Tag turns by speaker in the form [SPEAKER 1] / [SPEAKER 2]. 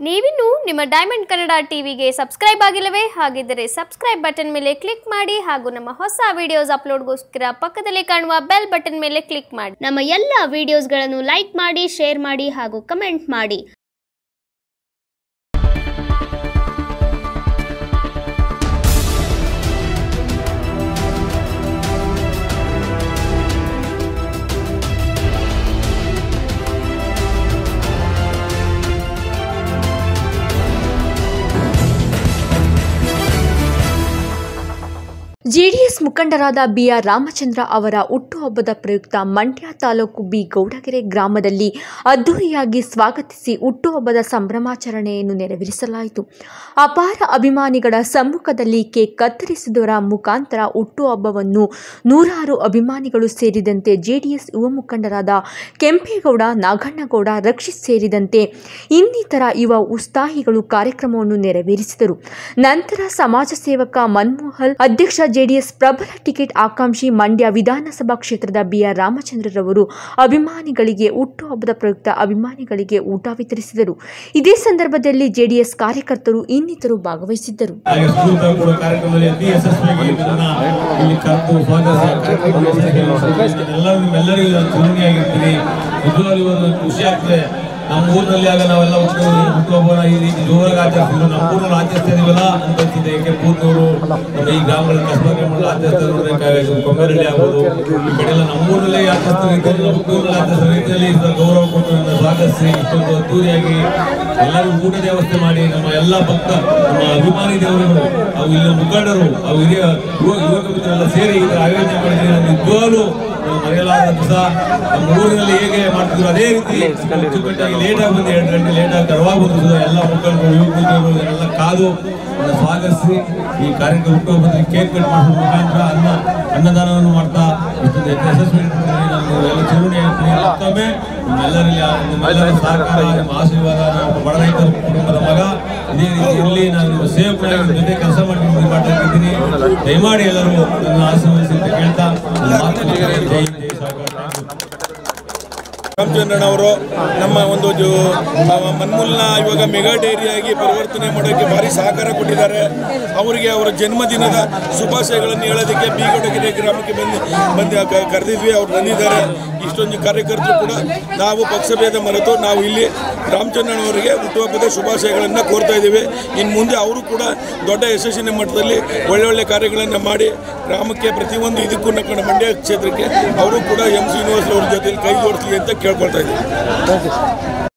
[SPEAKER 1] ನೀವಿನ್ನು ನಿಮ್ಮ ಡೈಮಂಡ್ ಕನ್ನಡ ಟಿವಿಗೆ ಸಬ್ಸ್ಕ್ರೈಬ್ ಆಗಿಲ್ಲವೇ ಹಾಗಿದ್ದರೆ ಸಬ್ಸ್ಕ್ರೈಬ್ ಬಟನ್ ಮೇಲೆ ಕ್ಲಿಕ್ ಮಾಡಿ ಹಾಗೂ ನಮ್ಮ ಹೊಸ ವಿಡಿಯೋಸ್ ಅಪ್ಲೋಡ್ಗೋಸ್ಕರ ಪಕ್ಕದಲ್ಲಿ ಕಾಣುವ ಬೆಲ್ ಬಟನ್ ಮೇಲೆ ಕ್ಲಿಕ್ ಮಾಡಿ ನಮ್ಮ ಎಲ್ಲ ವಿಡಿಯೋಸ್ಗಳನ್ನು ಲೈಕ್ ಮಾಡಿ ಶೇರ್ ಮಾಡಿ ಹಾಗೂ ಕಮೆಂಟ್ ಮಾಡಿ
[SPEAKER 2] ಜೆಡಿಎಸ್ ಮುಖಂಡರಾದ ಬಿಆರ್ ರಾಮಚಂದ್ರ ಅವರ ಹುಟ್ಟುಹಬ್ಬದ ಪ್ರಯುಕ್ತ ಮಂಡ್ಯ ತಾಲೂಕು ಬಿ ಗೌಡಗೆರೆ ಗ್ರಾಮದಲ್ಲಿ ಅದ್ದೂರಿಯಾಗಿ ಸ್ವಾಗತಿಸಿ ಹುಟ್ಟುಹಬ್ಬದ ಸಂಭ್ರಮಾಚರಣೆಯನ್ನು ನೆರವೇರಿಸಲಾಯಿತು ಅಪಾರ ಅಭಿಮಾನಿಗಳ ಸಮ್ಮುಖದಲ್ಲಿ ಕೇಕ್ ಕತ್ತರಿಸಿದವರ ಮುಖಾಂತರ ಹುಟ್ಟುಹಬ್ಬವನ್ನು ನೂರಾರು ಅಭಿಮಾನಿಗಳು ಸೇರಿದಂತೆ ಜೆಡಿಎಸ್ ಯುವ ಮುಖಂಡರಾದ ಕೆಂಪೇಗೌಡ ನಾಗಣ್ಣಗೌಡ ರಕ್ಷಿತ್ ಸೇರಿದಂತೆ ಇನ್ನಿತರ ಯುವ ಉತ್ಸಾಹಿಗಳು ಕಾರ್ಯಕ್ರಮವನ್ನು ನೆರವೇರಿಸಿದರು ನಂತರ ಸಮಾಜ ಸೇವಕ ಮನ್ಮೋಹನ್ ಅಧ್ಯಕ್ಷ ಜೆಡಿಎಸ್ ಪ್ರಬಲ ಟಿಕೆಟ್ ಆಕಾಂಕ್ಷಿ ಮಂಡ್ಯ ವಿಧಾನಸಭಾ ಕ್ಷೇತ್ರದ ಬಿಆರ್ ರಾಮಚಂದ್ರರವರು ಅಭಿಮಾನಿಗಳಿಗೆ ಹುಟ್ಟುಹಬ್ಬದ ಪ್ರಯುಕ್ತ ಅಭಿಮಾನಿಗಳಿಗೆ ಊಟ ವಿತರಿಸಿದರು ಇದೇ ಸಂದರ್ಭದಲ್ಲಿ ಜೆಡಿಎಸ್ ಕಾರ್ಯಕರ್ತರು ಇನ್ನಿತರು ಭಾಗವಹಿಸಿದ್ದರು
[SPEAKER 3] ಹಾಗೆ ಸ್ಕೂಲ್ ತರ ಕೂಡ ಕಾರ್ಯಕ್ರಮದಲ್ಲಿ ಅತಿ ಯಶಸ್ವಿಯಾಗಿ ಇದನ್ನ ಇಲ್ಲಿ ಕರೆದು ಸ್ವಾಗತಿಸಿ ಕಾರ್ಯಕ್ರಮ ನಡೆಸಿದ್ದೀವಿ. ಎಲ್ಲರೂ ನಿಮ್ಮೆಲ್ಲರಿಗೂ ನಾನು ಚಿರಋಣಿಯಾಗಿರ್ತೀನಿ ನಿಜವಾಗ್ಲೂ ಇವತ್ತು ಖುಷಿ ಆಗ್ತದೆ ನಮ್ಮ ಊರಿನಲ್ಲಿ ಆಗ ನಾವೆಲ್ಲ ಒಟ್ಟು ಹುಟ್ಟುಹಬ್ಬನ ಈ ರೀತಿ ಜೋರಾಗಿ ಆಚರಿಸ್ತಿದ್ರು ನಮ್ಮ ಊರಲ್ಲಿ ಆಚರಿಸ್ತಾ ಇದೀವಲ್ಲ ಅಂತ ಅನ್ಸಿದೆ ಯಾಕೆ ಪೂರ್ನೂರು ನಮ್ಮ ಈ ಗ್ರಾಮಗಳಲ್ಲಿ ಕಸ್ಬಾ ಗ್ರಾಮಗಳಲ್ಲಿ ಆಚರಿಸ್ತಾ ಇರೋದು ಕೊಮ್ಮೇರಳ್ಳಿ ಆಗ್ಬೋದು ಈ ಕಡೆ ಎಲ್ಲ ನಮ್ಮ ಊರಲ್ಲೇ ಆಚರಿಸ್ತಾ ರೀತಿಯಲ್ಲಿ ನಮ್ಮ ಊರಲ್ಲಿ ಆಚರಿಸೋ ರೀತಿಯಲ್ಲಿ ಇದನ್ನ ಗೌರವ ಕೊಟ್ಟು ನನ್ನ ಸ್ವಾಗತಿಸಿ ಇಷ್ಟೊಂದು ಅದ್ದೂರಿಯಾಗಿ ಎಲ್ಲರೂ ಊಟದ ವ್ಯವಸ್ಥೆ ಮಾಡಿ ನಮ್ಮ ಎಲ್ಲ ಭಕ್ತ ನಮ್ಮ ಅಭಿಮಾನಿ ದೇವರುಗಳು ಅವು ಇಲ್ಲಿನ ಮುಖಂಡರು ಅವು ಹಿರಿಯ ಯುವ ಯುವಕ ಮಿತ್ರರೆಲ್ಲ ಸೇರಿ ಇದರ ಆಯೋಜನೆ ಮಾಡಿದ್ರೆ ನಮ್ಮ ನಿಜವಾಗ್ಲೂ ನಾವು ಮರೆಯಲಾದ ದಿವಸ ನಮ್ಮ ಊರಿನಲ್ಲಿ ಹೇಗೆ ಮಾಡ್ತಿದ್ರು ಅದೇ ರೀತಿ ಅಚ್ಚುಕಟ್ಟಾಗಿ ಲೇಟಾಗಿ ಬಂದು ಎರಡು ಗಂಟೆ ಲೇಟಾಗಿ ತಡವಾಗಿ ಬಂದು ಸಹ ಎಲ್ಲ ಮುಖಂಡರು ಯುವಕ ಮಿತ್ರರು ಎಲ್ಲ ಕಾದು ಅದನ್ನ ಸ್ವಾಗತಿಸಿ ಈ ಕಾರ್ಯಕ್ರಮ ಹುಟ್ಟುಹಬ್ಬದಲ್ಲಿ ಕೇಕ್ ಕಟ್ ಮಾಡಿಸೋ ಮುಖಾಂತರ ಅನ್ನ ಅನ್ನದಾನವನ್ನು ಮಾಡ್ತಾ ಇಷ್ಟೊಂದು ಯಶಸ್ವಿ ನಾನು ಎಲ್ಲ ಚಿರುಣಿ ಆಗ್ತೀನಿ ಮತ್ತೊಮ್ಮೆ ನಿಮ್ಮೆಲ್ಲರಲ್ಲಿ ಆ- ನಿಮ್ಮೆಲ್ಲರ ಸಹಕಾರ ನಿಮ್ಮ ಆಶೀರ್ವಾದ ನಾನು ಬಡ ರೈತರ ಕುಟುಂಬದ ಮಗ ಇದೇ ರೀತಿ ಇರಲಿ ನಾನು ನಿಮ್ಮ ಸೇವಕನಾಗಿ ನಿಮ್ಮ ಜೊತೆ ಕೆಲಸ ಮಾಡಿ ನಿಮ್ಗೆ ಮಾಡ್ತಾ ಇದ್ದೀನಿ ದಯಮಾಡಿ ಎಲ್ಲರೂ ನನ್ನ ಆಶೀರ್ವದಿಸಿ ಅಂತ ಕೇಳ್ತಾ ನನ್ನ ಮಾತನ್ನು ಜೈ ಹಿಂದ್, ಜೈ ಸಾಗರ
[SPEAKER 4] ರಾಮಚಂದ್ರನ್ ಅವರು ನಮ್ಮ ಒಂದು ಜು- ಆ, ಮನ್ಮೂಲ್ನ ಇವಾಗ ಮೆಗಾ ಡೈರಿಯಾಗಿ ಪರಿವರ್ತನೆ ಮಾಡೋಕ್ಕೆ ಭಾರಿ ಸಹಕಾರ ಕೊಟ್ಟಿದ್ದಾರೆ ಅವರಿಗೆ ಅವರ ಜನ್ಮದಿನದ ಶುಭಾಶಯಗಳನ್ನು ಹೇಳೋದಕ್ಕೆ ಬೀಗಡಗೆರೆ ಗ್ರಾಮಕ್ಕೆ ಬಂದು ಬಂದು ಕ- ಕರೆದಿದ್ವಿ ಅವ್ರು ಬಂದಿದ್ದಾರೆ ಇಷ್ಟೊಂದು ಕಾರ್ಯಕರ್ತರು ಕೂಡ ನಾವು ಪಕ್ಷಭೇದ ಮರೆತು ನಾವು ಇಲ್ಲಿ ರಾಮಚಂದ್ರನ್ ಅವರಿಗೆ ಹುಟ್ಟುಹಬ್ಬದ ಶುಭಾಶಯಗಳನ್ನು ಕೋರ್ತಾ ಇದ್ದೀವಿ ಇನ್ನು ಮುಂದೆ ಅವರು ಕೂಡ ದೊಡ್ಡ ಯಶಸ್ಸಿನ ಮಟ್ಟದಲ್ಲಿ ಒಳ್ಳೊಳ್ಳೆ ಕಾರ್ಯಗಳನ್ನು ಮಾಡಿ ಗ್ರಾಮಕ್ಕೆ ಪ್ರತಿಯೊಂದು ಇದಕ್ಕೂ ನಮ್ಮ ಮಂಡ್ಯ ಕ್ಷೇತ್ರಕ್ಕೆ ಅವರು ಕೂಡ ಎಂ ಶ್ರೀನಿವಾಸ್ ಅವ್ರ ಜೊತೆ ಕೈ ಜೋಡಿಸಲಿ ಅಂತ ಕೇಳ್ಕೊಳ್ತಾ ಇದ್ದೀವಿ